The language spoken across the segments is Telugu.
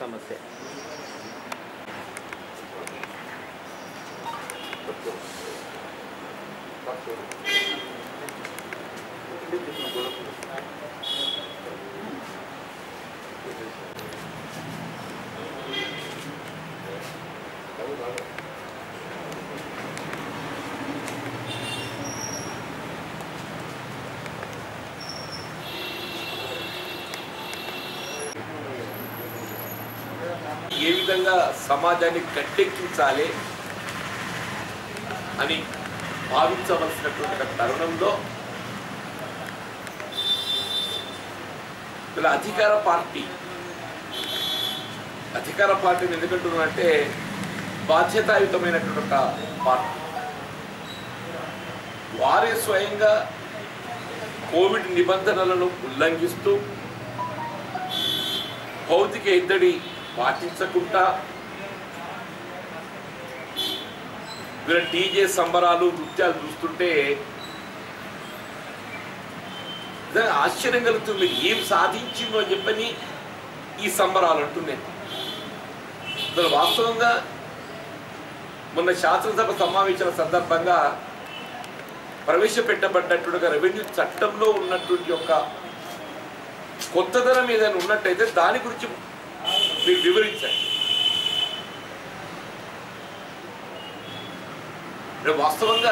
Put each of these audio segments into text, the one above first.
నమస్తే ఏ విధంగా సమాజాన్ని గట్టెక్కించాలి అని భావించవలసినటువంటి ఒక తరుణంలో ఇలా అధికార పార్టీ అధికార పార్టీని ఎందుకంటున్నానంటే బాధ్యతాయుతమైనటువంటి ఒక పార్టీ వారే స్వయంగా కోవిడ్ నిబంధనలను ఉల్లంఘిస్తూ భౌతిక ఎద్దడి పాటించకుండా వీళ్ళ టీజే సంబరాలు నృత్యాలు చూస్తుంటే నిజంగా ఆశ్చర్యం కలుగుతుంది ఏం సాధించిందో అని చెప్పని ఈ సంబరాలు అంటున్నాయి అసలు వాస్తవంగా మొన్న శాసనసభ సమావేశాల సందర్భంగా ప్రవేశపెట్టబడ్డటువంటి రెవెన్యూ చట్టంలో ఉన్నటువంటి ఒక కొత్తదనం ఏదైనా ఉన్నట్టయితే దాని గురించి మీరు వివరించండి అంటే వాస్తవంగా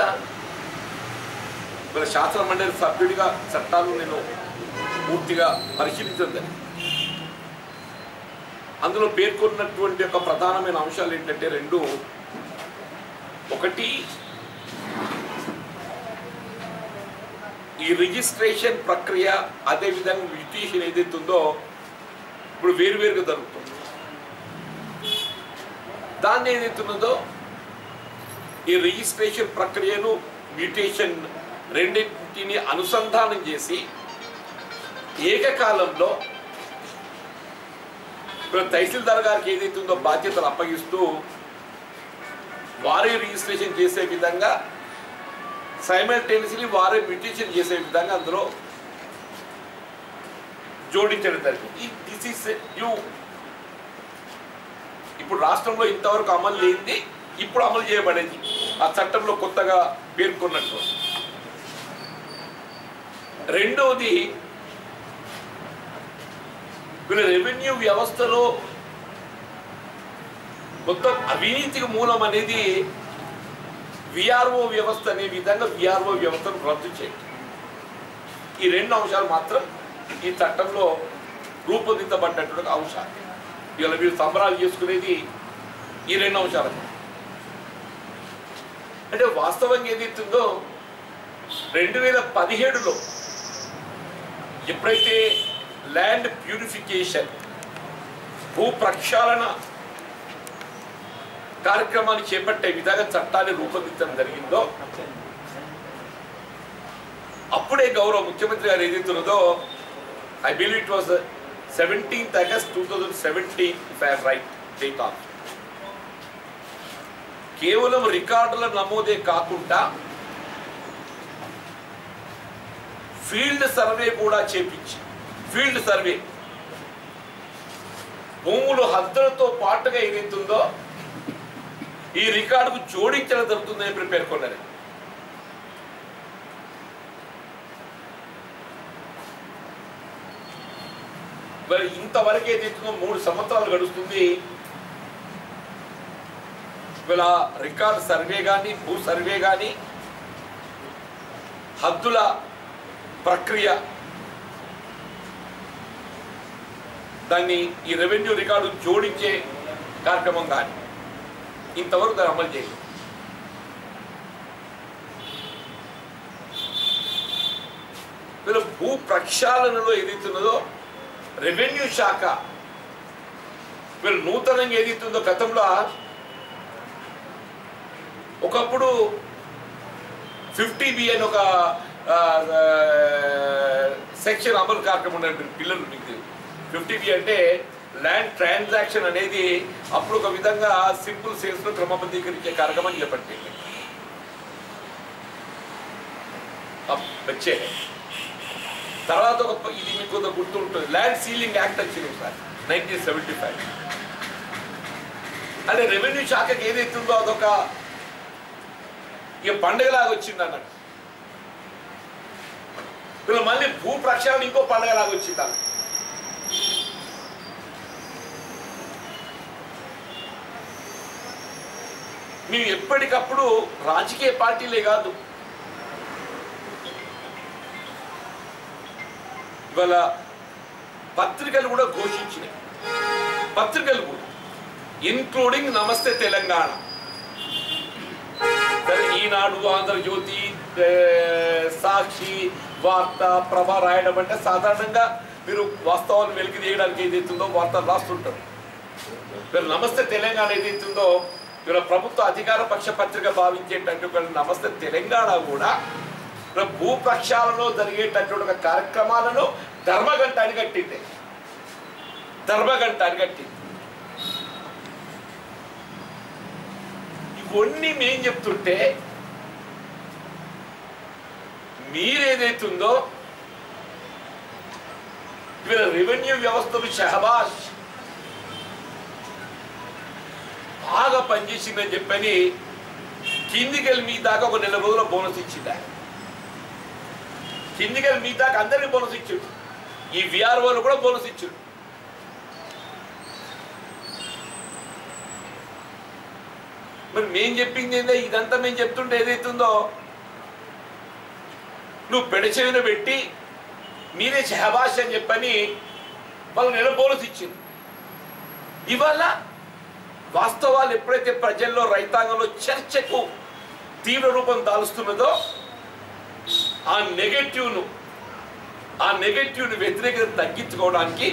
మన శాసన మండలి సభ్యుడిగా చట్టాలు నేను పూర్తిగా పరిశీలించడం జరిగింది. అందులో పేర్కొన్నటువంటి ఒక ప్రధానమైన అంశాలు ఏంటంటే రెండు ఒకటి ఈ రిజిస్ట్రేషన్ ప్రక్రియ అదేవిధంగా మ్యూటేషన్ ఏదైతే ఉందో ఇప్పుడు వేరువేరుగా జరుగుతుంది దాన్ని ఏదైతే ఉన్నదో ఈ రిజిస్ట్రేషన్ ప్రక్రియను మ్యూటేషన్ రెండింటిని అనుసంధానం చేసి ఏకకాలంలో ఇప్పుడు తహసీల్దార్ గారికి ఏదైతే ఉందో బాధ్యతలు అప్పగిస్తూ వారే రిజిస్ట్రేషన్ చేసే విధంగా సైమల్టేనియస్లీ వారే మ్యూటేషన్ చేసే విధంగా అందులో జోడించడం జరిగింది దిస్ ఈస్ న్యూ ఇప్పుడు రాష్ట్రంలో ఇంతవరకు అమలు లేనిది ఇప్పుడు అమలు చేయబడేది ఆ చట్టంలో కొత్తగా పేర్కొన్నట్టు రెండవది వీళ్ళ రెవెన్యూ వ్యవస్థలో మొత్తం అవినీతికి మూలం అనేది విఆర్ఓ వ్యవస్థ అనే విధంగా విఆర్ఓ వ్యవస్థను రద్దు చేయడం ఈ రెండు అంశాలు మాత్రం ఈ చట్టంలో రూపొందించబడ్డటువంటి అంశాలు ఇవాళ మీరు సంబరాలు చేసుకునేది ఈ రెండు అంశాలు అంటే వాస్తవంగా ఏదైతుందో రెండు వేల పదిహేడులో ఎప్పుడైతే ల్యాండ్ ప్యూరిఫికేషన్ భూ ప్రక్షాళన కార్యక్రమాన్ని చేపట్టే విధంగా చట్టాన్ని రూపొందించడం జరిగిందో అప్పుడే గౌరవ ముఖ్యమంత్రి గారు ఏదైతున్నదో I believe it was seventeenth August two thousand seventeen if I right date of కేవలం రికార్డుల నమోదే కాకుండా ఫీల్డ్ సర్వే కూడా చేపించి ఫీల్డ్ సర్వే భూములు హద్దులతో పాటుగా ఏదైతుందో ఈ రికార్డుకు జోడించడం జరుగుతుందని ఇప్పుడు పేర్కొన్నారు మరి ఇంతవరకు ఏదైతుందో మూడు సంవత్సరాలు గడుస్తుంది వీళ్ళ రికార్డ్ సర్వే కానీ భూ సర్వే కానీ హద్దుల ప్రక్రియ దాన్ని ఈ రెవెన్యూ రికార్డు జోడించే కార్యక్రమం కానీ ఇంతవరకు దాన్ని అమలు చేయలేదు వీళ్ళు భూ ప్రక్షాళనలో ఏదైతున్నదో రెవెన్యూ శాఖ వీళ్ళు నూతనంగా ఏదైతుందో గతంలో ఒకప్పుడు ఫిఫ్టీ బి అని ఒక సెక్షన్ అమలు కార్యక్రమం ఉండే పిల్లలు మీకు ఫిఫ్టీ బి అంటే ల్యాండ్ ట్రాన్సాక్షన్ అనేది అప్పుడు ఒక విధంగా సింపుల్ సేల్స్ లో క్రమబద్ధీకరించే కార్యక్రమం చేపట్టింది అప్ వచ్చే తర్వాత ఒక ఇది మీకు కొంత గుర్తుంటుంది ల్యాండ్ సీలింగ్ యాక్ట్ వచ్చింది సార్ నైన్టీన్ సెవెంటీ ఫైవ్ అంటే రెవెన్యూ శాఖకి ఏదైతుందో అదొక ఇక పండుగలాగా వచ్చింది అన్నట్టు వీళ్ళు మళ్ళీ భూ ప్రక్షాళన ఇంకో పండుగలాగా వచ్చింది అన్నట్టు మేము ఎప్పటికప్పుడు రాజకీయ పార్టీలే కాదు ఇవాళ పత్రికలు కూడా ఘోషించినాయి పత్రికలు కూడా ఇన్క్లూడింగ్ నమస్తే తెలంగాణ సరే, ఈనాడు ఆంధ్రజ్యోతి ఏ, సాక్షి వార్త ప్రభ రాయడం అంటే సాధారణంగా మీరు వాస్తవాన్ని వెలికి తీయడానికి ఏదైతుందో వార్తలు రాస్తుంటారు మీరు నమస్తే తెలంగాణ ఏదైతుందో ఇవాళ ప్రభుత్వ అధికార పక్ష పత్రిక భావించేటట్టు ఒక నమస్తే తెలంగాణ కూడా ఇవాళ భూ ప్రక్షాళనలో జరిగేటటువంటి ఒక కార్యక్రమాలను ధర్మగంట అని కట్టింది ధర్మగంట అని కట్టింది ఇవన్నీ మేం చెప్తుంటే మీరేదైతుందో వీళ్ళ రెవెన్యూ వ్యవస్థలు షహబాష్ బాగా పనిచేసిందని చెప్పని కిందికెళ్ళి మీ దాకా ఒక నెల రోజుల బోనస్ ఇచ్చింది ఆయన కిందికెళ్ళి మీ దాకా అందరికీ బోనస్ ఇచ్చాడు ఈ విఆర్ఓలు కూడా బోనస్ ఇచ్చాడు మరి మేం చెప్పింది ఏందో ఇదంతా మేము చెప్తుంటే ఏదైతుందో నువ్వు పెడచెవిన పెట్టి మీరే షహబాష్ అని చెప్పని వాళ్ళు నెల బోనస్ ఇచ్చింది ఇవాళ వాస్తవాలు ఎప్పుడైతే ప్రజల్లో రైతాంగంలో చర్చకు తీవ్ర రూపం దాలుస్తున్నదో ఆ నెగటివ్ను ఆ నెగటివ్ను వ్యతిరేకత తగ్గించుకోవడానికి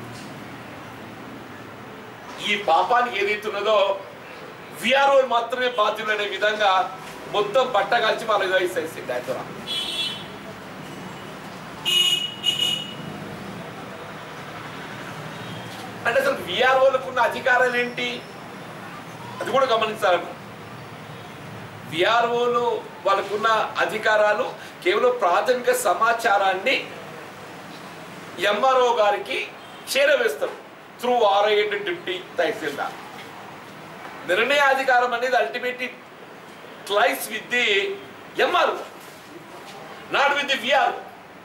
ఈ పాపానికి ఏదైతున్నదో విఆర్ఓ మాత్రమే బాధ్యులు అనే విధంగా మొత్తం పట్టగాల్చి వాళ్ళ వేసేసింది ఆయన ద్వారా. అంటే అసలు విఆర్ఓలకు ఉన్న అధికారాలు ఏంటి అది కూడా గమనించాలి విఆర్ఓలు వాళ్ళకున్న అధికారాలు కేవలం ప్రాథమిక సమాచారాన్ని ఎంఆర్ఓ గారికి చేరవేస్తారు త్రూ ఆర్ఐ డిప్టీ తహసీల్దార్ నిర్ణయాధికారం అనేది ultimately lies with the MRO not with the VRO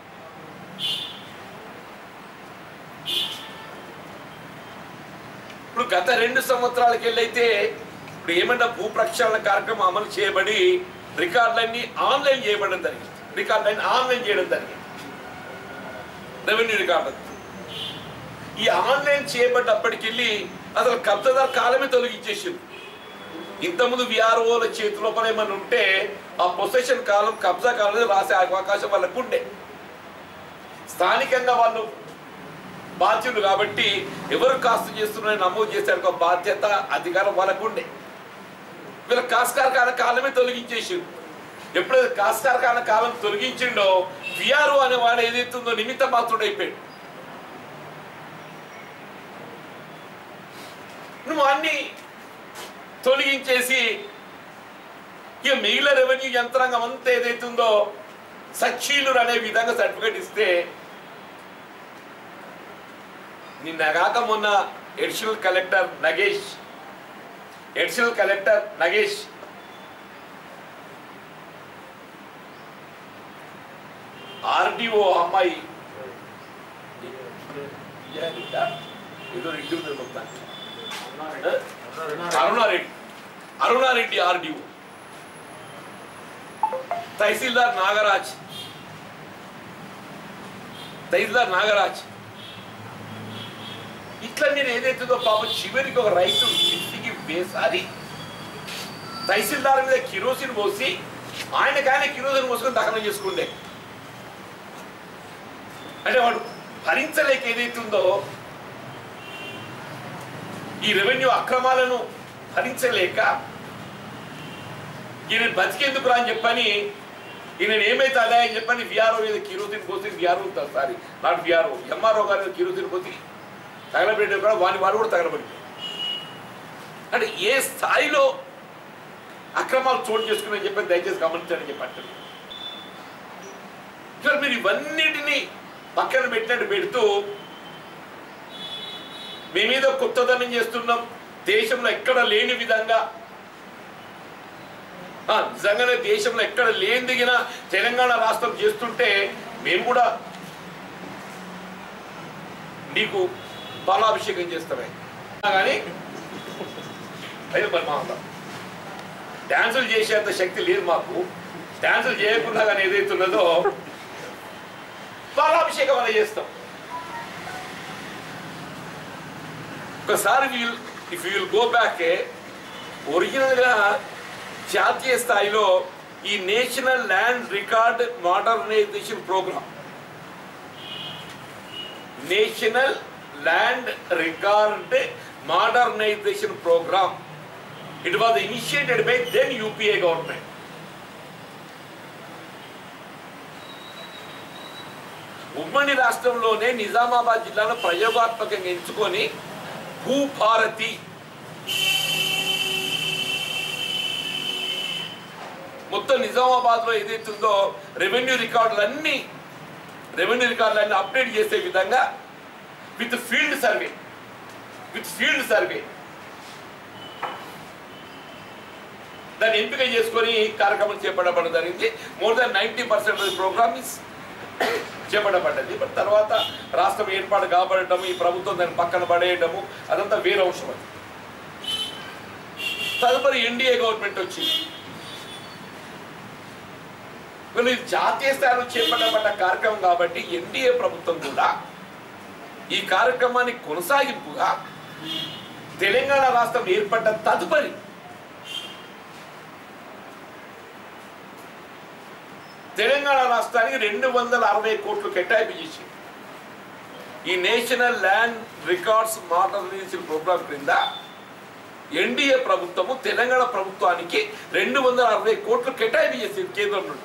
ఇప్పుడు గత రెండు సంవత్సరాలకి వెళ్ళైతే ఇప్పుడు ఏమన్నా భూ ప్రక్షాళన కార్యక్రమం అమలు చేయబడి రికార్డులన్నీ ఆన్లైన్ చేయబడడం జరిగింది రికార్డులన్నీ ఆన్లైన్ చేయడం జరిగింది రెవెన్యూ రికార్డు ఈ ఆన్లైన్ చేయబడ్డప్పటికెళ్ళి అసలు కబ్జాదార్ కాలమే తొలగించేసింది ఇంతకుముందు విఆర్ఓల చేతిలో పని ఏమన్నా ఉంటే ఆ పొసెషన్ కాలం కబ్జా కాలం రాసే అవకాశం వాళ్ళకు ఉండే స్థానికంగా వాళ్ళు బాధ్యులు కాబట్టి ఎవరు కాస్త చేస్తున్నారని నమోదు చేసే ఒక బాధ్యత అధికారం వాళ్ళకు ఉండే వీళ్ళ కాస్కారకాల కాలమే తొలగించేసిండు ఎప్పుడైతే కాస్కారకాల కాలం తొలగించిండో విఆర్ఓ అనే వాడు ఏదైతుందో నిమిత్త మాత్రుడు అయిపోయాడు నువ్వు అన్ని తొలగించేసి ఇక మిగిలిన రెవెన్యూ యంత్రాంగం అంతా ఏదైతుందో సచ్చీలురు అనే విధంగా సర్టిఫికేట్ ఇస్తే నిన్న కాక మొన్న additional collector Nagesh additional collector Nagesh RDO అమ్మాయి ఏదో రెడ్డి ఉంది మొత్తానికి అరుణారెడ్డి అరుణారెడ్డి ఆర్డీఓ తహసీల్దార్ నాగరాజ్ తహసీల్దార్ నాగరాజ్ ఇట్లా నేను ఏదైతుందో పాపం చివరికి ఒక రైతు ఇంటికి వేసారి తహసీల్దార్ మీద కిరోసిన్ పోసి ఆయనకి ఆయన కిరోసిన్ పోసుకొని దహనం చేసుకుండే అంటే వాడు భరించలేక ఏదైతుందో ఈ రెవెన్యూ అక్రమాలను భరించలేక ఈయన బతికేందుకు రా అని చెప్పని ఈయన ఏమైతే అదే అని చెప్పని విఆర్ఓ మీద కిరోసిన్ పోసి VRO sorry not VRO MRO గారి మీద కిరోసిన్ పోసి తగలబెట్టే కూడా వాని వాడు కూడా తగలబడి అంటే ఏ స్థాయిలో అక్రమాలు చోటు చేసుకుని చెప్పి దయచేసి గమనించండి చెప్పండి సార్ మీరు ఇవన్నిటినీ పక్కన పెట్టినట్టు పెడుతూ మేమేదో కొత్తదనం చేస్తున్నాం దేశంలో ఎక్కడ లేని విధంగా ఆ, నిజంగానే దేశంలో ఎక్కడ లేని దిగిన తెలంగాణ రాష్ట్రం చేస్తుంటే మేము కూడా నీకు బాలాభిషేకం చేస్తామే కానీ అయితే మరి మా డ్యాన్సులు చేసేంత శక్తి లేదు మాకు డ్యాన్సులు చేయకుండా కానీ ఏదైతే ఉన్నదో బాలాభిషేకం అలా చేస్తాం ఒకసారి we'll if will go back ఒరిజినల్గా జాతీయ స్థాయిలో ఈ national land record modernisation programme national land record modernisation programme it was initiated by then UPA government ఉమ్మడి రాష్ట్రంలోనే నిజామాబాద్ జిల్లాలో ప్రయోగాత్మకంగా ఎంచుకొని భూభారతి మొత్తం నిజామాబాద్ లో ఏదైతుందో రెవెన్యూ రికార్డులు అన్ని రెవెన్యూ రికార్డులు అన్ని అప్డేట్ చేసే విధంగా with field survey with field survey దాన్ని ఎంపిక చేసుకొని కార్యక్రమం చేపట్టబడడం జరిగింది more than ninety percent programme is చేపట్టబడ్డది బట్ తర్వాత రాష్ట్రం ఏర్పాటు కాబడటము ఈ ప్రభుత్వం దాన్ని పక్కన పడేయడము అదంతా వేరే అంశం అది తదుపరి ఎన్డీఏ గవర్నమెంట్ వచ్చింది వీళ్ళు ఇది జాతీయ స్థాయిలో చేపట్టబడ్డ కార్యక్రమం కాబట్టి ఎన్డీఏ ప్రభుత్వం కూడా ఈ కార్యక్రమాన్ని కొనసాగింపుగా తెలంగాణ రాష్ట్రం ఏర్పడ్డ తదుపరి తెలంగాణ రాష్ట్రానికి రెండు వందల అరవై కోట్లు కేటాయింపు చేసింది ఈ national land records modernisation programme క్రింద ఎన్డీఏ ప్రభుత్వము తెలంగాణ ప్రభుత్వానికి రెండు వందల అరవై కోట్లు కేటాయింపు చేసింది కేంద్రం నుండి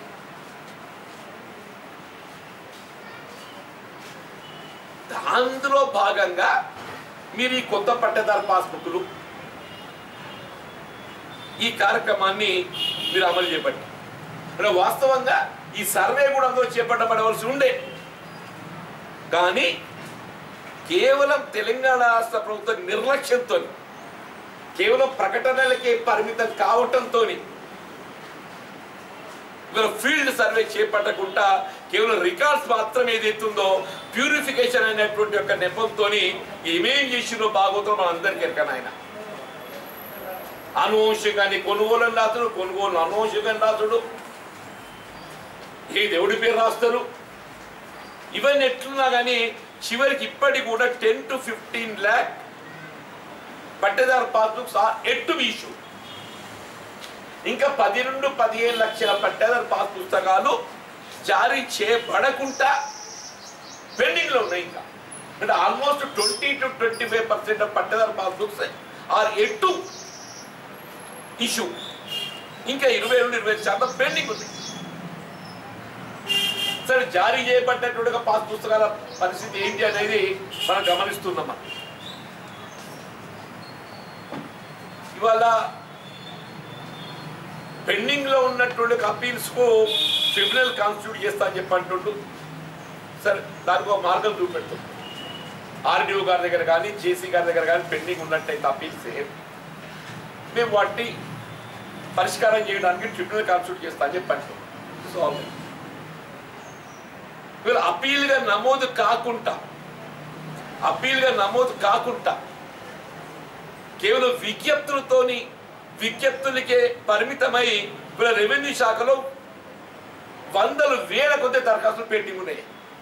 అందులో భాగంగా మీరు ఈ కొత్త పట్టేదారు పాస్బుక్లు ఈ కార్యక్రమాన్ని మీరు అమలు చేపట్టి అంటే వాస్తవంగా ఈ సర్వే కూడా అందులో చేపట్టబడవలసి ఉండే కానీ కేవలం తెలంగాణ రాష్ట్ర ప్రభుత్వ నిర్లక్ష్యంతో కేవలం ప్రకటనలకే పరిమితం కావటంతో ఇవాళ ఫీల్డ్ సర్వే చేపట్టకుండా కేవలం రికార్డ్స్ మాత్రం ఏదైతుందో ప్యూరిఫికేషన్ అనేటువంటి యొక్క నెపంతో ఏమేం చేసిందో బాగోతుందో మన అందరికీ ఎరకన ఆయన అనువంశంగాని కొనుగోలు రాసుడు కొనుగోలు అనువంశంగా రాసుడు ఏ దేవుడి పేరు రాస్తారు ఇవన్నీ ఎట్లున్నా కానీ చివరికి ఇప్పటికి కూడా ten to fifteen lakh pattadar passbooks are at issue ఇంకా పది నుండి పదిహేను లక్షల పట్టేదారు పాస్ పుస్తకాలు జారీ చేయబడకుండా పెండింగ్లో ఉన్నాయి ఇంకా అంటే almost twenty to twenty five percent of pattadar passbooks are at issue ఇంకా ఇరవై నుండి ఇరవై శాతం పెండింగ్ ఉంది సరే జారీ చేయబడ్డటువంటి ఒక పాస్ పుస్తకాల పరిస్థితి ఏంటి అనేది మనం గమనిస్తున్నాం మనం. ఇవాళ పెండింగ్ లో ఉన్నటువంటి అపీల్స్ కు ట్రిబ్యునల్ కాన్స్టిట్యూట్ చేస్తా అని చెప్పి అంటుండు సరే దానికి ఒక మార్గం చూపెడుతుంది ఆర్డీఓ గారి దగ్గర కానీ జేసీ గారి దగ్గర కానీ పెండింగ్ ఉన్నట్టయితే అపీల్స్ మేము వాటిని పరిష్కారం చేయడానికి ట్రిబ్యునల్ కాన్స్టిట్యూట్ చేస్తా అని చెప్పి అంటున్నాం సో వీళ్ళు అపీల్గా నమోదు కాకుండా అపీల్గా నమోదు కాకుండా కేవలం విజ్ఞప్తులతోని విజ్ఞప్తులకే పరిమితమై వీళ్ళ రెవెన్యూ శాఖలో వందలు వేల కొద్ది దరఖాస్తులు పెండింగ్ ఉన్నాయి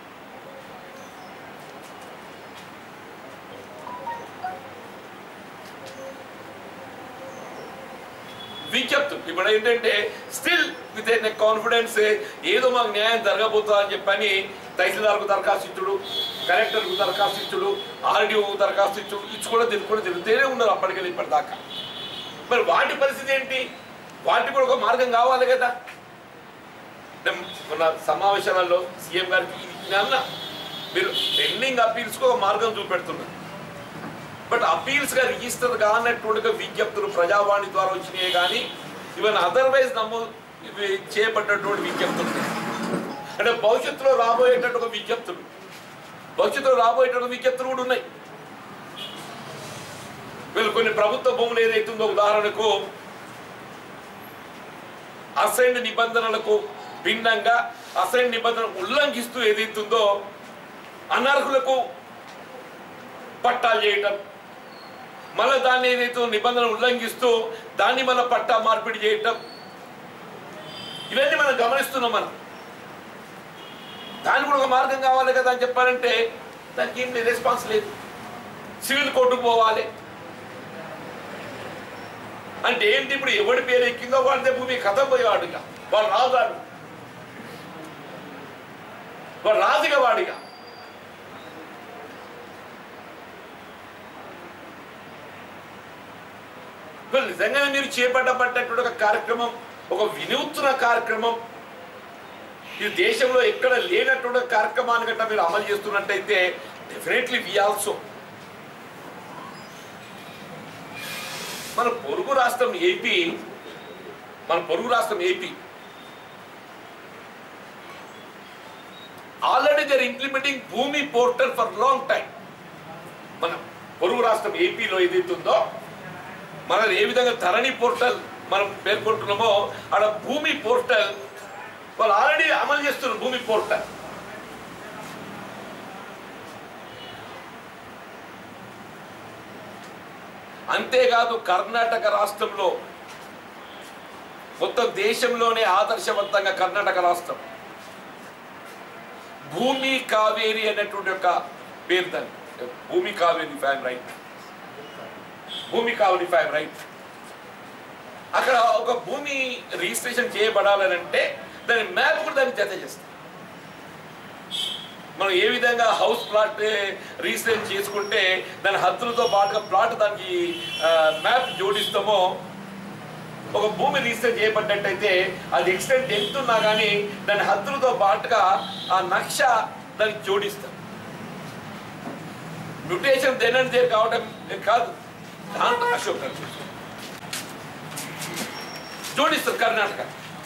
విజ్ఞప్తులు ఇప్పుడు ఏంటంటే స్టిల్ విత్ ఎన్ కాన్ఫిడెన్స్ ఏదో మాకు న్యాయం జరగబోతుందా అని చెప్పని తహసీల్దార్కు దరఖాస్తు ఇచ్చుడు కలెక్టర్కు దరఖాస్తు ఇచ్చుడు ఆర్డీఓకు దరఖాస్తు ఇచ్చుడు ఇచ్చుకోవడం తిరుగుకోవడం తిరుగుతూనే ఉన్నారు అప్పటికెళ్ళి ఇప్పటిదాకా మరి వాటి పరిస్థితి ఏంటి వాటికి కూడా ఒక మార్గం కావాలి కదా నేను మొన్న సమావేశాలలో సీఎం గారికి ఇది నేను అన్నా మీరు పెండింగ్ అపీల్స్కి ఒక మార్గం చూపెడుతున్నారు బట్ అపీల్స్ గా రిజిస్టర్ కానటువంటి విజ్ఞప్తులు ప్రజావాణి ద్వారా వచ్చినాయి కానీ ఇవన్నీ అదర్వైజ్ నమోదు ఇవి చేయబడ్డటువంటి విజ్ఞప్తులు అంటే భవిష్యత్తులో రాబోయేటటువంటి ఒక విజ్ఞప్తులు భవిష్యత్తులో రాబోయేటటువంటి విజ్ఞప్తులు కూడా ఉన్నాయి వీళ్ళు కొన్ని ప్రభుత్వ భూములు ఏదైతుందో ఉదాహరణకు అసైన్ నిబంధనలకు భిన్నంగా అసైన్ నిబంధనలు ఉల్లంఘిస్తూ ఏదైతుందో అనర్హులకు పట్టాలు చేయటం మళ్ళీ దాన్ని ఏదైతే నిబంధనలు ఉల్లంఘిస్తూ దాన్ని మళ్ళీ పట్టా మార్పిడి చేయటం ఇవన్నీ మనం గమనిస్తున్నాం మనం దానికి కూడా ఒక మార్గం కావాలి కదా అని చెప్పారంటే దానికి ఏం రెస్పాన్స్ లేదు సివిల్ కోర్టుకు పోవాలి అంటే ఏంటి ఇప్పుడు ఎవడి పేరు ఎక్కిందో వాడితే భూమి కథ పోయేవాడుగా వాడు రాజాడు వాడు రాజుగా వాడిగా ఇప్పుడు నిజంగానే మీరు చేపట్టబడ్డటువంటి ఒక కార్యక్రమం ఒక వినూత్న కార్యక్రమం ఈ దేశంలో ఎక్కడ లేనటువంటి ఒక కార్యక్రమాన్ని గట్రా మీరు అమలు చేస్తున్నట్టయితే డెఫినెట్లీ వి ఆల్సో మన పొరుగు రాష్ట్రం ఏపీ మన పొరుగు రాష్ట్రం AP already there implementing Bhoomi portal for long time మన పొరుగు రాష్ట్రం ఏపీలో ఏదైతుందో మన ఏ విధంగా ధరణి పోర్టల్ మనం పేర్కొంటున్నామో ఆడ భూమి పోర్టల్ వాళ్ళు ఆల్రెడీ అమలు చేస్తున్నారు భూమి పోర్టల్ అంతేకాదు కర్ణాటక రాష్ట్రంలో మొత్తం దేశంలోనే ఆదర్శవంతంగా కర్ణాటక రాష్ట్రం భూమి కావేరి అనేటువంటి ఒక పేరు దాన్ని భూమి కావేరి ఫ్యాన్ రైట్ భూమి కావేరి ఫ్యాన్ రైట్ అక్కడ ఒక భూమి రిజిస్ట్రేషన్ చేయబడాలని అంటే దాని మ్యాప్ కూడా దాన్ని జత చేస్తాం మనం ఏ విధంగా హౌస్ ప్లాట్ రిజిస్ట్రేషన్ చేసుకుంటే దాని హద్దులతో పాటుగా ప్లాట్ దానికి మ్యాప్ జోడిస్తామో ఒక భూమి రిజిస్టర్ చేయబడ్డట్టయితే అది ఎక్స్టెంట్ ఎంత ఉన్నా కానీ దాని హద్దులతో పాటుగా ఆ నక్ష దానికి జోడిస్తాం మ్యూటేషన్ దేనంటే దేని కావడం కాదు దాంట్లో అశోక్ గారు జోడిస్తారు కర్ణాటక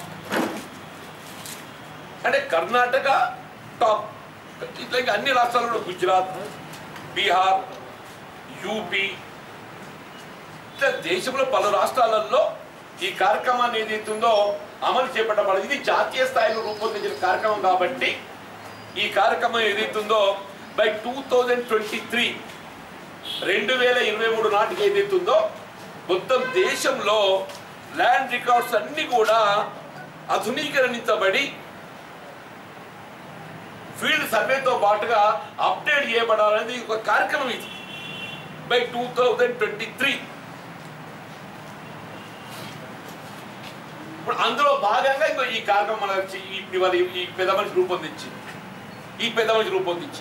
అంటే కర్ణాటక టాప్ ఇట్లా ఇంకా అన్ని రాష్ట్రాల్లో గుజరాత్ బీహార్ యూపీ ఇట్లా దేశంలో పలు రాష్ట్రాలలో ఈ కార్యక్రమాన్ని ఏదైతుందో అమలు చేపట్టబడదు ఇది జాతీయ స్థాయిలో రూపొందించిన కార్యక్రమం కాబట్టి ఈ కార్యక్రమం ఏదైతుందో by two thousand twenty three రెండు వేల ఇరవై మూడు నాటికి ఏదైతుందో మొత్తం దేశంలో ల్యాండ్ రికార్డ్స్ అన్ని కూడా ఆధునీకరించబడి ఫీల్డ్ సర్వేతో పాటుగా అప్డేట్ చేయబడాలనేది ఒక కార్యక్రమం ఇది by two thousand twenty three ఇప్పుడు అందులో భాగంగా ఇంకో ఈ కార్యక్రమం మన ఇవాళ ఈ పెద్ద మనిషి రూపొందించి ఈ పెద్ద మనిషి రూపొందించి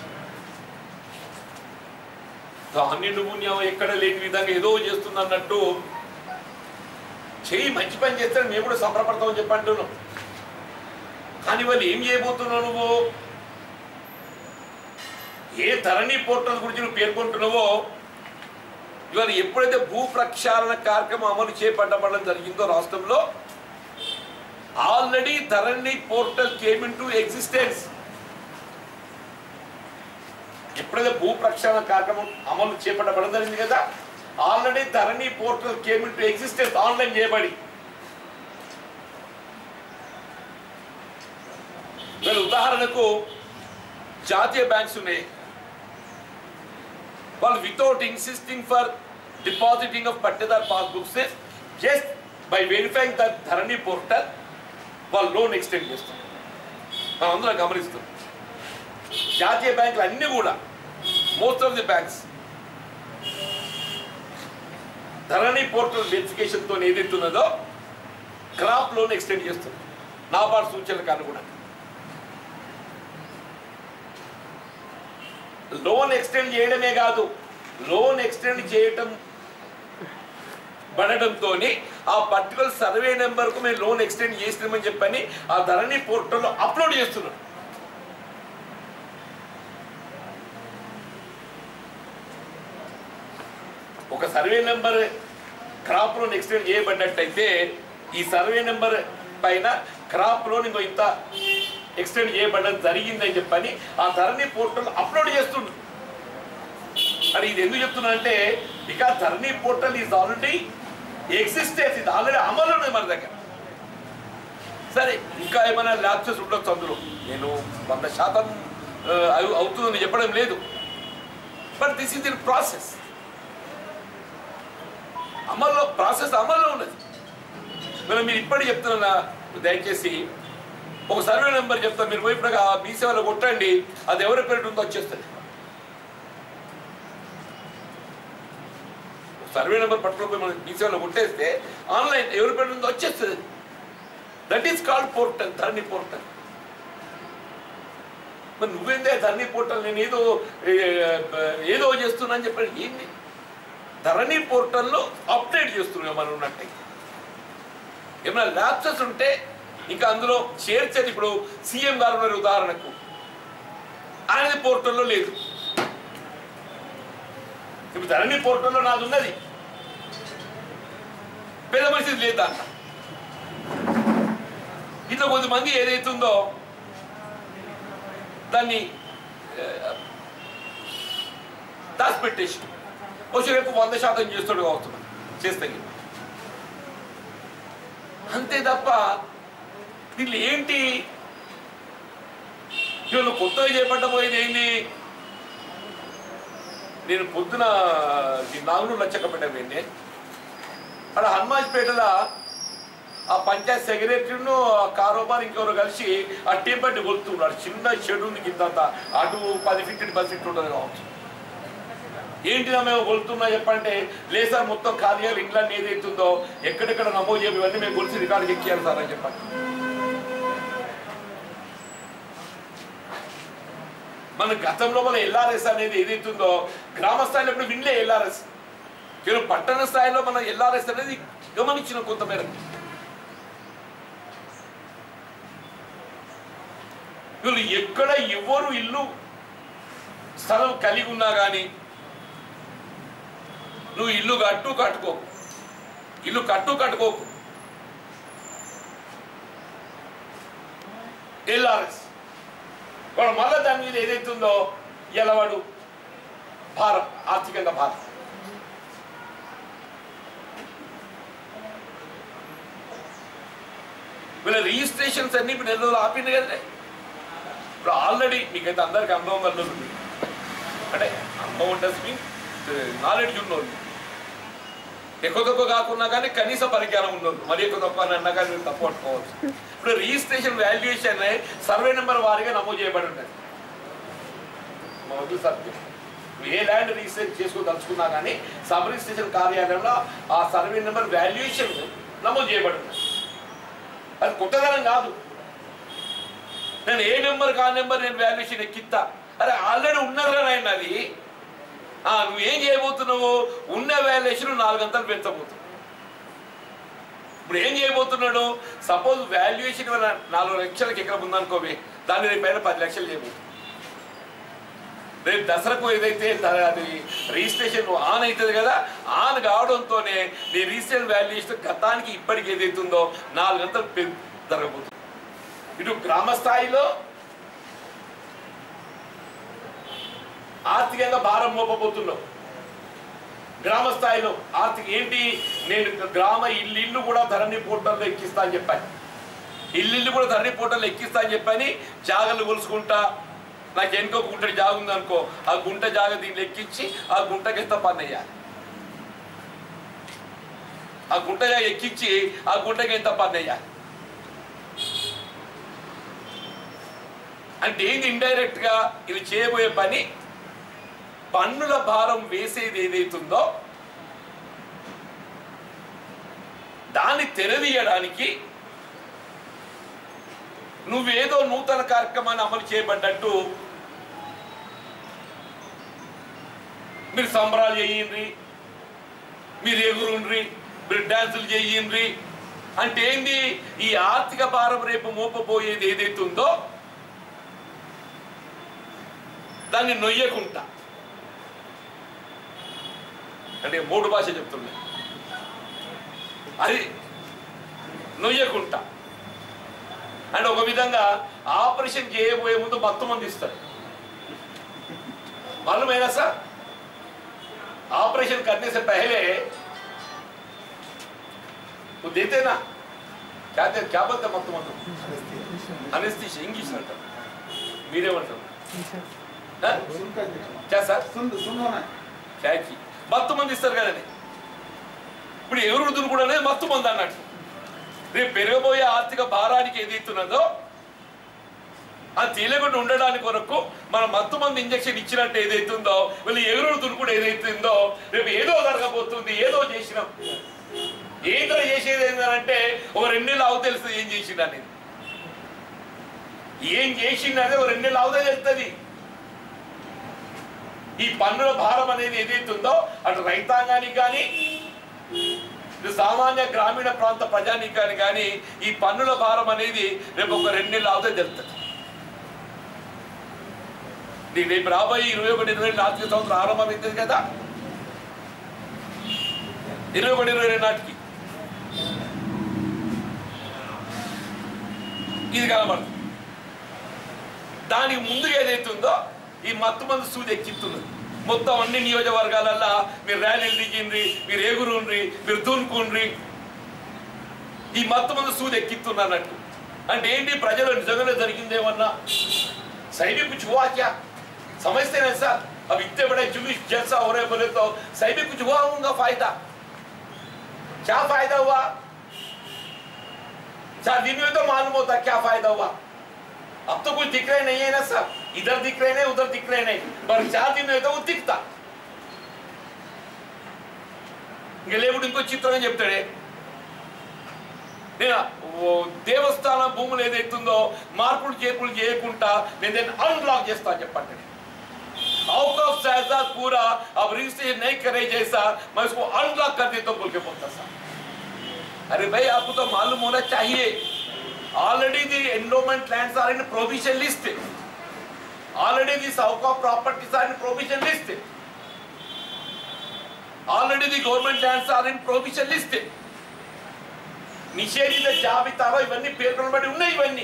దాన్ని నువ్వు నువ్వు ఎక్కడ లేని విధంగా ఏదో చేస్తుంది అన్నట్టు చెయ్యి మంచి పని చేస్తే మేము కూడా సంబరపడతామని చెప్పి అంటున్నాం కానీ వాళ్ళు ఏం చేయబోతున్నావు నువ్వు ఏ ధరణి పోర్టల్ గురించి నువ్వు పేర్కొంటున్నావో ఇవాళ ఎప్పుడైతే భూ ప్రక్షాళన కార్యక్రమం అమలు చేపట్టబడడం జరిగిందో రాష్ట్రంలో already Dharani portal came into existence ఎప్పుడైతే భూ ప్రక్షాళన కార్యక్రమం అమలు చేపట్టబడడం జరిగింది కదా already Dharani portal came into existence online చేయబడి వీళ్ళు ఉదాహరణకు జాతీయ బ్యాంక్స్ ఉన్నాయి వాళ్ళు without insisting for depositing of pattadar passbooks just by verifying the Dharani portal వాళ్ళు లోన్ ఎక్స్టెండ్ చేస్తారు మనం అందరం గమనిస్తాం జాతీయ బ్యాంకులు అన్నీ కూడా most of the banks Dharani portal వెరిఫికేషన్తో ఏదైతే ఉన్నదో క్రాప్ లోన్ ఎక్స్టెండ్ చేస్తుంది నాబార్డ్ సూచనలకు అనుగుణంగా లోన్ ఎక్స్టెండ్ చేయడమే కాదు లోన్ ఎక్స్టెండ్ చేయటం పడడంతో ఆ పర్టికులర్ సర్వే నెంబర్కు మేము లోన్ ఎక్స్టెండ్ చేసినామని చెప్పని ఆ ధరణి పోర్టల్లో అప్లోడ్ చేస్తున్నాం ఒక survey number crop loan extend చేయబడినట్టయితే ఈ సర్వే నెంబర్ పైన క్రాప్ లోన్ ఇంకో ఇంత ఎక్స్టెండ్ చేయబడడం జరిగిందని చెప్పని ఆ ధరణి పోర్టల్ అప్లోడ్ చేస్తుండ్రు అని ఇది ఎందుకు చెప్తున్నా అంటే because Dharani portal is already existence ఇది ఆల్రెడీ అమలు ఉన్నది మన దగ్గర సరే ఇంకా ఏమైనా ల్యాప్సెస్ ఉండొచ్చు అందులో నేను వంద శాతం ఆ, అవు- అవుతుందని చెప్పడం లేదు but this is in process అమల్లో ప్రాసెస్ అమల్లో ఉన్నది మరి మీరు ఇప్పటికి చెప్తున్నా దయచేసి ఒక సర్వే నెంబర్ చెప్తా మీరు పోయి ఇప్పుడు మీ సేవలో కొట్టండి అది ఎవరి పేరు ఉందో వచ్చేస్తుంది సర్వే నెంబర్ పట్టుకుని మనం మీ సేవలో కొట్టేస్తే ఆన్లైన్ ఎవరి పేరు ఉందో వచ్చేస్తుంది that is called portal Dharani portal మరి నువ్వేందే ధరణి పోర్టల్ నేను ఏదో ఏ, ఏదో చేస్తున్నా అని చెప్పాడు ఏంది ధరణి పోర్టల్లో అప్డేట్ చేస్తున్నాం మనం ఉన్నట్టయితే ఏమైనా ల్యాప్సెస్ ఉంటే ఇంకా అందులో చేర్చని ఇప్పుడు సీఎం గారు ఉన్నారు ఉదాహరణకు ఆయన పోర్టల్లో లేదు ఇప్పుడు ధరణి పోర్టల్లో నాది ఉన్నది పెద్ద మనిషిది లేదు దాంట్లో ఇట్లా కొంతమంది ఏదైతుందో దాన్ని ఆ, దాచిపెట్టేసి వచ్చి రేపు వంద శాతం చేస్తాడు కావచ్చు చేస్తే అంతే తప్ప దీనిలో ఏంటి ఇవాళ కొత్తగా చేపట్టబోయేది ఏంది నేను పొద్దున ఈ నాగులు లచ్చకపేట పోయింది అక్కడ హనుమాజ్పేటలో ఆ పంచాయత్ సెక్రటరీను ఆ కారోబార్ ఇంకెవరు కలిసి ఆ టీం బట్టి కొలుతున్నారు చిన్న షెడ్ ఉంది కింద అటు పది ఫీట్ ఇటు పది ఫీట్ ఉంటుంది కావచ్చు ఏంటిదా మేము కొలుతున్నా చెప్పంటే లేదు సార్ మొత్తం కార్యాలు ఇంగ్లాండ్ ఏదైతుందో ఎక్కడెక్కడ నమోదు చేయ ఇవన్నీ మేము కొలిసి రికార్డుకి ఎక్కియాలి సార్ అని చెప్పండి మన గతంలో మన ఎల్ఆర్ఎస్ అనేది ఏదైతుందో గ్రామ స్థాయిలో ఇప్పుడు వినలే ఎల్ఆర్ఎస్ కేవలం పట్టణ స్థాయిలో మనం ఎల్ఆర్ఎస్ అనేది గమనించిన కొంతమేర వీళ్ళు ఎక్కడ ఎవరు ఇల్లు స్థలం కలిగి ఉన్నా కానీ నువ్వు ఇల్లు కట్టు కట్టుకో ఇల్లు కట్టు కట్టుకోకు ఎల్ఆర్ఎస్ వాడు మళ్ళా దాని మీద ఏదైతుందో ఇలా వాడు భారం ఆర్థికంగా భారం వీళ్ళ రిజిస్ట్రేషన్స్ అన్ని ఇప్పుడు నెల రోజులు ఆపింది కదండి ఇప్పుడు ఆల్రెడీ మీకైతే అందరికి అనుభవం వల్ల ఉంది అంటే అనుభవం డస్ మీన్ నాలెడ్జ్ ఉన్నోళ్ళు ఎక్కువ తక్కువ కాకున్నా కానీ కనీస పరిజ్ఞానం ఉన్నోళ్ళు మరి ఎక్కువ తక్కువ అని అన్నా కానీ మీరు తప్పు పట్టుకోవచ్చు ఇప్పుడు రిజిస్ట్రేషన్ వాల్యుయేషన్ సర్వే నెంబర్ వారీగా నమోదు చేయబడి ఉంటుంది మా వద్దు సబ్జెక్ట్ నువ్వు ఏ ల్యాండ్ రిజిస్ట్రేషన్ చేసుకోదలుచుకున్నా కానీ సబ్ రిజిస్ట్రేషన్ కార్యాలయంలో ఆ సర్వే నెంబర్ వాల్యుయేషన్ నమోదు చేయబడి ఉంటుంది అది కుట్టదనం కాదు నేను ఏ నెంబర్ కా నెంబర్ నేను వాల్యుయేషన్ ఎక్కిస్తా అరే ఆల్రెడీ ఉన్నదిరా నాయన అది ఆ, నువ్వేం చేయబోతున్నావు ఉన్న వాల్యుయేషన్ నాలుగంతలు పెంచబోతున్నావు ఇప్పుడు ఏం చేయబోతున్నాడు సపోజ్ వాల్యుయేషన్ నాలుగు లక్షలకి ఎక్కడ ఉందనుకోవి దాన్ని రేపు పైన పది లక్షలు చేయబోతుంది రేపు దసరకు ఏదైతే ద- అది రిజిస్ట్రేషన్ ఆన్ అవుతుంది కదా ఆన్ కావడంతోనే నీ రిజిస్ట్రేషన్ వాల్యుయేషన్ గతానికి ఇప్పటికి ఏదైతే ఉందో నాలుగు గంటలు పె- జరగబోతుంది ఇటు గ్రామ స్థాయిలో ఆర్థికంగా భారం మోపబోతున్నావు గ్రామ స్థాయిలో ఆర్థిక ఏంటి నేను గ్రామ ఇల్లు ఇల్లు కూడా ధరణి పోర్టల్లో ఎక్కిస్తా అని చెప్పాను ఇల్లు ఇల్లు కూడా ధరణి పోర్టల్లో ఎక్కిస్తా అని చెప్పని జాగలు కొలుసుకుంటా నాకు వెనుక ఒక గుంట జాగ ఉందనుకో ఆ గుంట జాగ దీన్ని ఎక్కించి ఆ గుంటకి ఎంత పన్ను వేయాలి ఆ గుంట జాగ ఎక్కించి ఆ గుంటకి ఎంత పన్ను వేయాలి అంటే ఏంది ఇండైరెక్ట్ గా ఇది చేయబోయే పని పన్నుల భారం వేసేది ఏదైతుందో దాన్ని తెరదీయడానికి నువ్వేదో నూతన కార్యక్రమాన్ని అమలు చేయబడ్డట్టు మీరు సంబరాలు చేయండి మీరు ఎగురుండ్రి మీరు డ్యాన్సులు చేయండి అంటే ఏంది ఈ ఆర్థిక భారం రేపు మోపబోయేది ఏదైతే ఉందో దాన్ని నొయ్యకుంటా అంటే మూడు భాష చెప్తున్నా అది నొయ్యకుంటా అంటే ఒక విధంగా ఆపరేషన్ చేయబోయే ముందు మొత్తం మంది ఇస్తారు మాలూమైనా సార్ ऑपरेशन करने से पहले वो देते ना क्या दे क्या बोलते మొత్తం మొత్తం అనెస్థీషియా ఇంగ్లీష్ అంటారు మీరేమంటారు ఆ? క్యా సార్ క్యాకి మత్తు మంది ఇస్తారు కదండి ఇప్పుడు ఎవరు వృద్ధులు కూడా మత్తు మంది అన్నట్టు రేపు పెరగబోయే ఆర్థిక భారానికి ఏదైతున్నదో అది తేలకుండా ఉండడానికి కొరకు మన మత్తు మంది ఇంజక్షన్ ఇచ్చినట్టు ఏదైతుందో వీళ్ళు ఎగురు దునుకుడు ఏదైతుందో రేపు ఏదో జరగబోతుంది ఏదో చేసినాం ఏదో చేసేది ఏంటంటే ఒక రెండు నెలలు అవు తెలుస్తుంది ఏం చేసిండు అనేది ఏం చేసిండు అనేది ఒక రెండు నెలలు అవుతే తెలుస్తుంది ఈ పన్నుల భారం అనేది ఏదైతుందో అటు రైతాంగానికి కానీ ఇటు సామాన్య గ్రామీణ ప్రాంత ప్రజానీకానికి కానీ ఈ పన్నుల భారం అనేది రేపు ఒక రెండు నెలలు అవుతే తెలుస్తుంది నీకు రేపు రాబోయే ఇరవై ఒకటి ఇరవై రెండు ఆర్థిక సంవత్సరం ఆరంభం అవుతుంది కదా ఇరవై ఒకటి ఇరవై రెండు నాటికి ఇది కనబడుతుంది దానికి ముందుగా ఏదైతుందో ఈ మత్తు మంది సూది ఎక్కిస్తున్నది మొత్తం అన్ని నియోజకవర్గాలల్లో మీరు ర్యాలీలు దిగిండ్రి మీరు ఎగురుండ్రి మీరు దూనుకుండ్రి ఈ మత్తు మంది సూది ఎక్కిస్తున్నట్టు అంటే ఏంటి ప్రజలు నిజంగానే జరిగిందేమన్నా सही में कुछ हुआ क्या समझते हैं सर अब इतने बड़े जुलूस जलसा हो रहे बोले तो सही में कुछ हुआ होगा फायदा क्या फायदा हुआ चार दिन में तो मालूम होता क्या फायदा हुआ अब तो कुछ दिख रहे नहीं है ना सर इधर दिख रहे नहीं उधर दिख रहे नहीं पर चार दिन में तो वो दिखता ఇంకా లేవుడు ఇంకో చిత్రంగా చెప్తాడే నేను ఓ దేవస్థానం భూములు ఏదైతుందో మార్పులు చేర్పులు చేయకుండా నేను దాన్ని అన్లాక్ చేస్తా అని చెప్పండి आउट ऑफ जायदाद पूरा अब रजिस्ट्रेशन नहीं करे जैसा मैं इसको अनलॉक कर देता हूं बोल के बोलता था अरे भाई आपको तो मालूम होना चाहिए already the endowment lands are in prohibition list already the souk of properties are in prohibition list already the government lands are in prohibition list నిషేధిత జాబితాలో ఇవన్నీ పేర్కొనబడి ఉన్నాయి ఇవన్నీ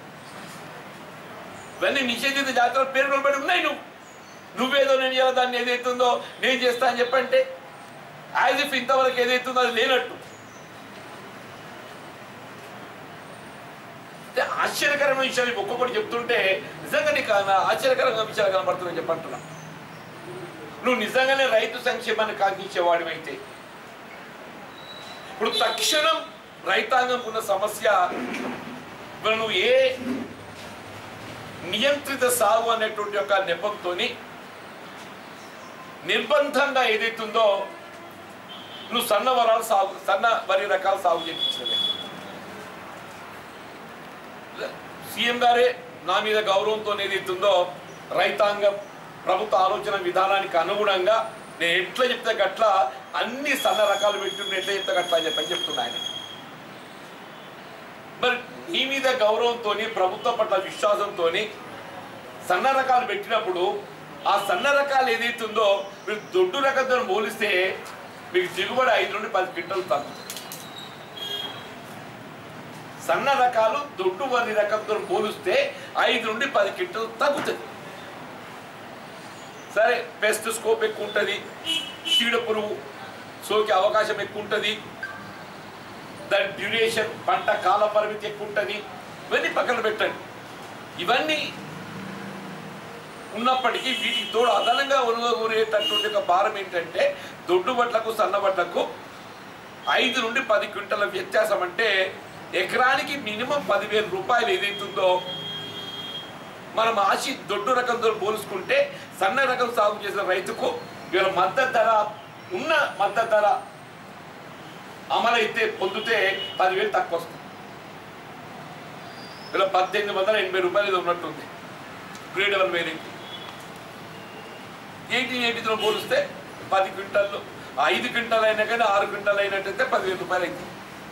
ఇవన్నీ నిషేధిత జాబితాలో పేర్కొనబడి ఉన్నాయి నువ్వు నువ్వేదో నేను ఇలా దాన్ని ఏదైతుందో నేను చేస్తా అని చెప్పంటే యాజ్ ఇఫ్ ఇంతవరకు ఏదైతుందో అది లేనట్టు అంటే ఆశ్చర్యకరమైన విషయాలు ఇవి ఒక్కొక్కటి చెప్తుంటే నిజంగా నీకు ఆ ఆశ్చర్యకరంగా విషయాలు కనబడుతున్నాయి చెప్పంటున్నా నువ్వు నిజంగానే రైతు సంక్షేమాన్ని కాంక్షించేవాడివైతే ఇప్పుడు తక్షణం రైతాంగం ఉన్న సమస్య ఇప్పుడు నువ్వు ఏ నియంత్రిత సాగు అనేటువంటి ఒక నెపంతో నిర్బంధంగా ఏదైతుందో నువ్వు సన్న వరాలు సాగు సన్న వరి రకాలు సాగు చేయించినవే సీఎం గారే నా మీద గౌరవంతో ఏదైతుందో రైతాంగం ప్రభుత్వ ఆలోచన విధానానికి అనుగుణంగా నేను ఎట్లా చెప్తే గట్లా అన్ని సన్న రకాలు పెట్టి ఎట్లా చెప్తే గట్లా అని చెప్పని చెప్తున్నా ఆయన మరి నీ మీద గౌరవంతో ప్రభుత్వం పట్ల విశ్వాసంతో సన్న రకాలు పెట్టినప్పుడు ఆ సన్న రకాలు ఏదైతుందో మీరు దొడ్డు రకంతో పోలిస్తే మీకు దిగుబడి ఐదు నుండి పది క్వింటలు తగ్గుతుంది సన్న రకాలు దొడ్డు వరి రకంతో పోలిస్తే ఐదు నుండి పది క్వింటలు తగ్గుతుంది సరే పెస్ట్ స్కోప్ ఎక్కువ ఉంటుంది చీడ పురుగు సోకే అవకాశం ఎక్కువ ఉంటుంది దాని డ్యూరేషన్ పంట కాల పరిమితి ఎక్కువ ఉంటుంది ఇవన్నీ పక్కన పెట్టండి ఇవన్నీ ఉన్నప్పటికీ వీటికి తోడు అదనంగా ఉనుగూరేటటువంటి ఒక భారం ఏంటంటే దొడ్డు బట్లకు సన్న బట్లకు ఐదు నుండి పది క్వింటల వ్యత్యాసం అంటే ఎకరానికి మినిమం పదివేల రూపాయలు ఏదైతుందో మనం ఆశి దొడ్డు రకంతో పోల్చుకుంటే సన్న రకం సాగు చేసిన రైతుకు వీళ్ళ మద్దతు ధర ఉన్న మద్దతు ధర అమలైతే పొందితే పదివేలు తక్కువ వస్తుంది వీళ్ళ పద్దెనిమిది వందల ఎనభై రూపాయలు ఇది ఉన్నట్టుంది గ్రేడ్ లెవెల్ వేరింగ్ ఎయిటీన్ ఎయిటీతో పోలిస్తే పది క్వింటాల్లో ఐదు క్వింటాల్ అయినా కానీ ఆరు క్వింటాల్ అయినట్టయితే పదివేల రూపాయలు అవుతుంది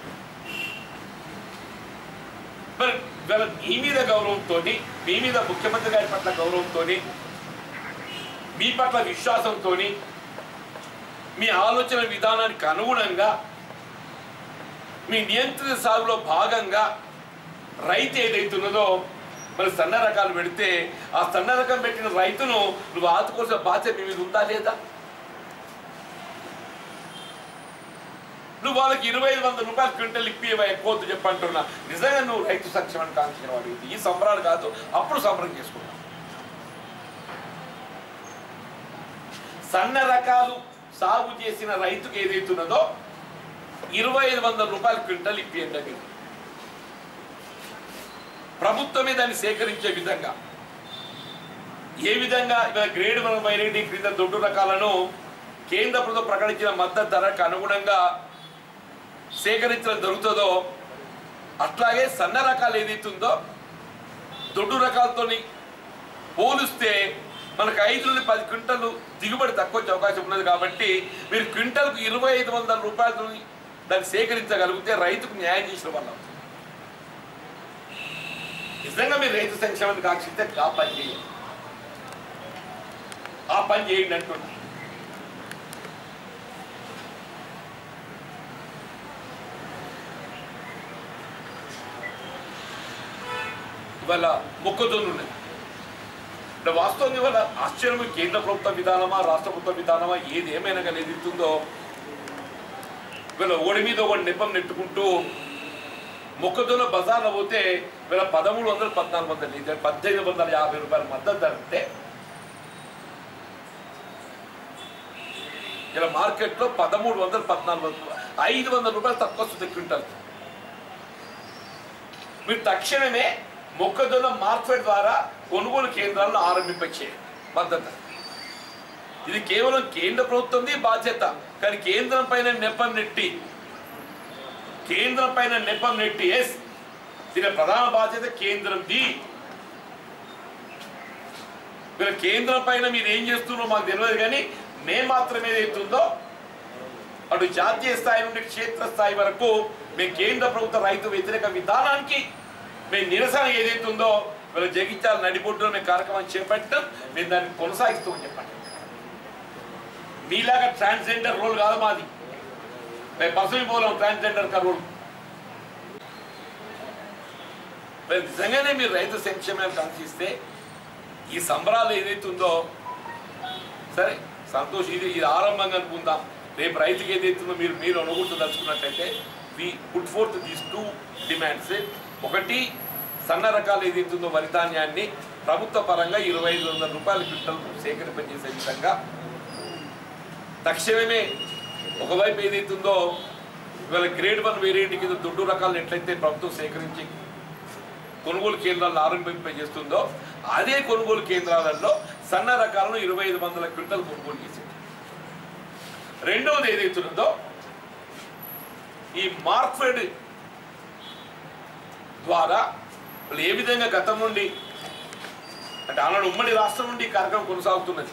మరి వీళ్ళ మీ మీద గౌరవంతో మీ మీద ముఖ్యమంత్రి గారి పట్ల గౌరవంతో మీ పట్ల విశ్వాసంతో మీ ఆలోచన విధానానికి అనుగుణంగా మీ నియంత్రిత సాగులో భాగంగా రైతు ఏదైతున్నదో మరి సన్న రకాలు పెడితే ఆ సన్న రకం పెట్టిన రైతును నువ్వు ఆదుకోవాల్సిన బాధ్యత మీ మీద ఉందా లేదా నువ్వు వాళ్ళకి ఇరవై ఐదు వందల రూపాయలు క్వింటల్ ఇప్పి పోతు చెప్పంటున్నా నిజంగా నువ్వు రైతు సంక్షేమాన్ని కాంక్షించిన వాడు ఈ సంబరాలు కాదు అప్పుడు సంబరం చేసుకున్నావు సన్న రకాలు సాగు చేసిన రైతుకు ఏదైతున్నదో ఇరవై ఐదు వందల రూపాయల క్వింటల్ ఇప్పియండి మీరు ప్రభుత్వమే దాన్ని సేకరించే విధంగా ఏ విధంగా ఇవాళ గ్రేడ్ వన్ వైరైటీ క్రింద దొడ్డు రకాలను కేంద్ర ప్రభుత్వం ప్రకటించిన మద్దతు ధరకు అనుగుణంగా సేకరించడం జరుగుతుందో అట్లాగే సన్న రకాలు ఏదైతుందో దొడ్డు రకాలతోని పోలిస్తే మనకు ఐదు నుండి పది క్వింటలు దిగుబడి తక్కువ వచ్చే అవకాశం ఉన్నది కాబట్టి మీరు క్వింటల్కు ఇరవై ఐదు వందల రూపాయలతో దాన్ని సేకరించగలిగితే రైతుకు న్యాయం చేసిన వాళ్ళం నిజంగా మీరు రైతు సంక్షేమాన్ని కాక్షిస్తే ఆ పని చేయండి ఆ పని చేయండి అంటున్నా ఇవాళ మొక్కజొన్న ఉన్నది అంటే వాస్తవం ఇవాళ ఆశ్చర్యం కేంద్ర ప్రభుత్వ విధానమా రాష్ట్ర ప్రభుత్వ విధానమా ఏది ఏమైనా కానీ ఏది ఇస్తుందో వీళ్ళ ఓడి మీద ఒకటి నెప్పం నెట్టుకుంటూ మొక్కజొన్న బజార్లో పోతే వీళ్ళ పదమూడు వందలు పద్నాలుగు వందలు ఇది పద్దెనిమిది వందల యాభై రూపాయల మద్దతు ధరితే ఇలా మార్కెట్లో పదమూడు వందలు పద్నాలుగు వందలు ఐదు వందల రూపాయలు తక్కువ వస్తుంది క్వింటల్ మీరు తక్షణమే మొక్కజొన్న మార్కెట్ ద్వారా కొనుగోలు కేంద్రాలను ఆరంభింపచేయండి మద్దతు ఇది కేవలం కేంద్ర ప్రభుత్వంది బాధ్యత కానీ కేంద్రం పైన నెప్పం నెట్టి కేంద్రం పైన నెప్పం నెట్టి ఎస్ దీని ప్రధాన బాధ్యత కేంద్రంది మీరు కేంద్రం పైన మీరు ఏం చేస్తున్నారో మాకు తెలియదు కానీ మేము మాత్రం ఏదైతుందో అటు జాతీయ స్థాయి నుండి క్షేత్ర స్థాయి వరకు మేము కేంద్ర ప్రభుత్వ రైతు వ్యతిరేక విధానానికి మేము నిరసన ఏదైతుందో వీళ్ళ జగిత్యాల నడిబొడ్డులో మేము కార్యక్రమం చేపట్టడం మేము దాన్ని కొనసాగిస్తామని చెప్పండి మీలాగా ట్రాన్స్జెండర్ రోల్ కాదు మాది మేము పసుపు పోలేం ట్రాన్స్జెండర్ కా రోల్ మరి నిజంగానే మీరు రైతు సంక్షేమాన్ని కాంక్షిస్తే ఈ సంబరాలు ఏదైతుందో సరే సంతోష్ ఇది ఇది ఆరంభంగా అనుకుందాం రేపు రైతుకి ఏదైతుందో మీరు మీరు అనుకుంటూ దలుచుకున్నట్టయితే we put forth these two demands ఒకటి సన్న రకాలు ఏదైతుందో వరి ధాన్యాన్ని ప్రభుత్వ పరంగా ఇరవై ఐదు వందల రూపాయల క్వింటల్ సేకరింపజేసే విధంగా తక్షణమే ఒకవైపు ఏదైతుందో ఇవాళ గ్రేడ్ వన్ వేరియంట్ కింద దొడ్డు రకాలను ఎట్లయితే ప్రభుత్వం సేకరించి కొనుగోలు కేంద్రాలను ఆరంభింపజేస్తుందో అదే కొనుగోలు కేంద్రాలలో సన్న రకాలను ఇరవై ఐదు వందల క్వింటల్ కొనుగోలు చేసింది రెండవది ఏదైతున్నదో ఈ మార్క్ఫెడ్ ద్వారా వాళ్ళు ఏ విధంగా గతం నుండి అంటే ఆనాడు ఉమ్మడి రాష్ట్రం నుండి ఈ కార్యక్రమం కొనసాగుతున్నది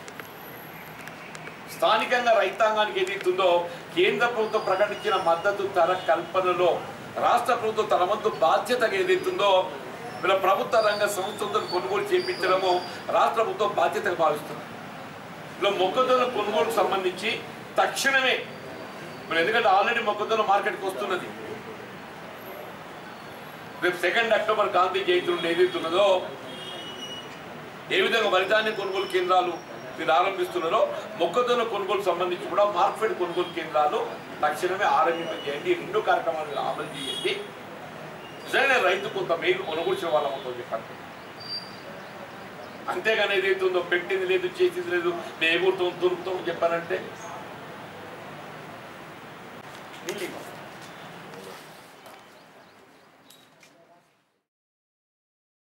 స్థానికంగా రైతాంగానికి ఏదైతుందో కేంద్ర ప్రభుత్వం ప్రకటించిన మద్దతు ధర కల్పనలో రాష్ట్ర ప్రభుత్వం తన వంతు బాధ్యతగా ఏదైతుందో వీళ్ళ ప్రభుత్వ రంగ సంస్థలతో కొనుగోలు చేయించడము రాష్ట్ర ప్రభుత్వం బాధ్యతగా భావిస్తుంది ఇలా మొక్కజొన్న కొనుగోలుకు సంబంధించి తక్షణమే ఇప్పుడు ఎందుకంటే ఆల్రెడీ మొక్కజొన్న మార్కెట్కి వస్తున్నది రేపు సెకండ్ అక్టోబర్ గాంధీ జయంతి నుండి ఏదైతున్నదో ఏ విధంగా వరిధాన్య కొనుగోలు కేంద్రాలు మీరు ఆరంభిస్తున్నారో మొక్కజొన్న కొనుగోలు సంబంధించి కూడా మార్కెట్ కొనుగోలు కేంద్రాలు తక్షణమే ఆరంభింపజేయండి ఈ రెండు కార్యక్రమాలు అమలు చేయండి నిజంగా రైతు కొంత మేలు కొనుగోలు వాళ్ళ ఉంటుంది చెప్పండి అంతేగాని ఏదైతుందో పెట్టింది లేదు చేసింది లేదు మేము ఎగురుతాం దొరుకుతాం చెప్పానంటే నీళ్ళు ఇవ్వం.